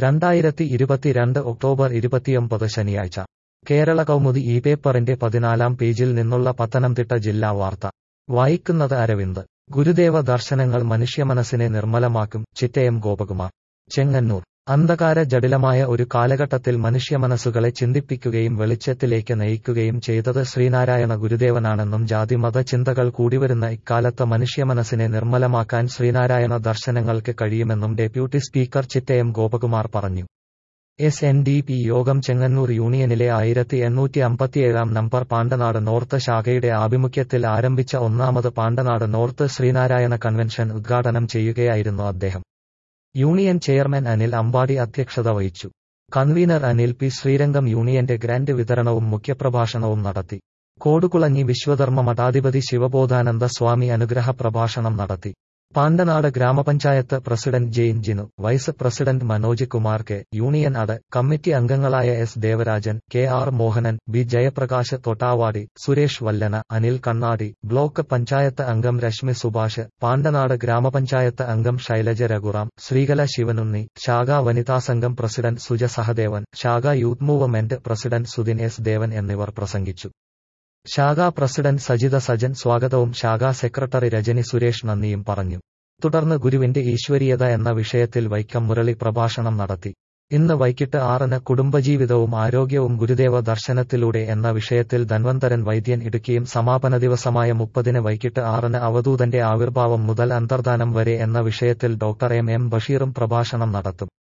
രണ്ടായിരത്തി ഇരുപത്തിരണ്ട് ഒക്ടോബർ ഇരുപത്തിയൊമ്പത് ശനിയാഴ്ച കേരള കൗമുദി ഈ പേപ്പറിന്റെ പതിനാലാം പേജിൽ നിന്നുള്ള പത്തനംതിട്ട ജില്ലാ വാർത്ത വായിക്കുന്നത് അരവിന്ദ് ഗുരുദേവ ദർശനങ്ങൾ മനുഷ്യമനസ്സിനെ നിർമ്മലമാക്കും ചിറ്റയം ഗോപകുമാർ ചെങ്ങന്നൂർ അന്ധകാര ജടിലമായ ഒരു കാലഘട്ടത്തിൽ മനുഷ്യമനസ്സുകളെ ചിന്തിപ്പിക്കുകയും വെളിച്ചത്തിലേക്ക് നയിക്കുകയും ചെയ്തത് ശ്രീനാരായണ ഗുരുദേവനാണെന്നും ജാതിമത ചിന്തകൾ കൂടിവരുന്ന ഇക്കാലത്ത് മനുഷ്യമനസ്സിനെ നിർമ്മലമാക്കാൻ ശ്രീനാരായണ ദർശനങ്ങൾക്ക് കഴിയുമെന്നും ഡെപ്യൂട്ടി സ്പീക്കർ ചിറ്റയം ഗോപകുമാർ പറഞ്ഞു എസ് എൻ ഡി പി യോഗം ചെങ്ങന്നൂർ യൂണിയനിലെ ആയിരത്തി എണ്ണൂറ്റി അമ്പത്തിയേഴാം നമ്പർ പാണ്ടനാട് നോർത്ത് ശാഖയുടെ ആഭിമുഖ്യത്തിൽ ആരംഭിച്ച ഒന്നാമത് പാണ്ടനാട് നോർത്ത് ശ്രീനാരായണ കൺവെൻഷൻ ഉദ്ഘാടനം ചെയ്യുകയായിരുന്നു അദ്ദേഹം യൂണിയൻ ചെയർമാൻ അനിൽ അമ്പാടി അധ്യക്ഷത വഹിച്ചു കൺവീനർ അനിൽ പി ശ്രീരംഗം യൂണിയന്റെ ഗ്രാന്റ് വിതരണവും മുഖ്യപ്രഭാഷണവും നടത്തി കോടുകുളഞ്ഞി വിശ്വധർമ്മ മഠാധിപതി ശിവബോധാനന്ദ സ്വാമി അനുഗ്രഹ പ്രഭാഷണം നടത്തി Pandanad gramapanchayat president Jain Jinu vice president Manoj Kumar K union ad committee അംഗങ്ങളായ S Devarajan K R Mohanan B Jayaprakash Thottavadi Suresh Vallana Anil കണ്ണാടി ബ്ലോക്ക് പഞ്ചായത്ത് അംഗം രശ്മി സുഭാഷ് പാണ്ടനാട് ഗ്രാമപഞ്ചായത്ത് അംഗം ശൈലജ രഘുറാം ശ്രീകല ശിവനുണ്ണി ശാഖാ വനിതാ സംഘം പ്രസിഡന്റ് സുജ സഹദേവൻ ശാഖാ youth movement president Sudin S Devan എന്നിവർ പ്രസംഗിച്ചു ശാഖാ പ്രസിഡന്റ് സജിത സജൻ സ്വാഗതവും ശാഖാ സെക്രട്ടറി രജനി സുരേഷ് നന്ദിയും പറഞ്ഞു തുടർന്ന് ഗുരുവിന്റെ ഈശ്വരീയത എന്ന വിഷയത്തിൽ വൈക്കം മുരളി പ്രഭാഷണം നടത്തി ഇന്ന് വൈകിട്ട് ആറിന് കുടുംബജീവിതവും ആരോഗ്യവും ഗുരുദേവ ദർശനത്തിലൂടെ എന്ന വിഷയത്തിൽ ധന്വന്തരൻ വൈദ്യൻ ഇടുക്കിയും സമാപന ദിവസമായ മുപ്പതിന് വൈകിട്ട് ആറിന് അവധൂതന്റെ ആവിർഭാവം മുതൽ അന്തർദാനം വരെ എന്ന വിഷയത്തിൽ ഡോക്ടർ എം എം ബഷീറും പ്രഭാഷണം നടത്തും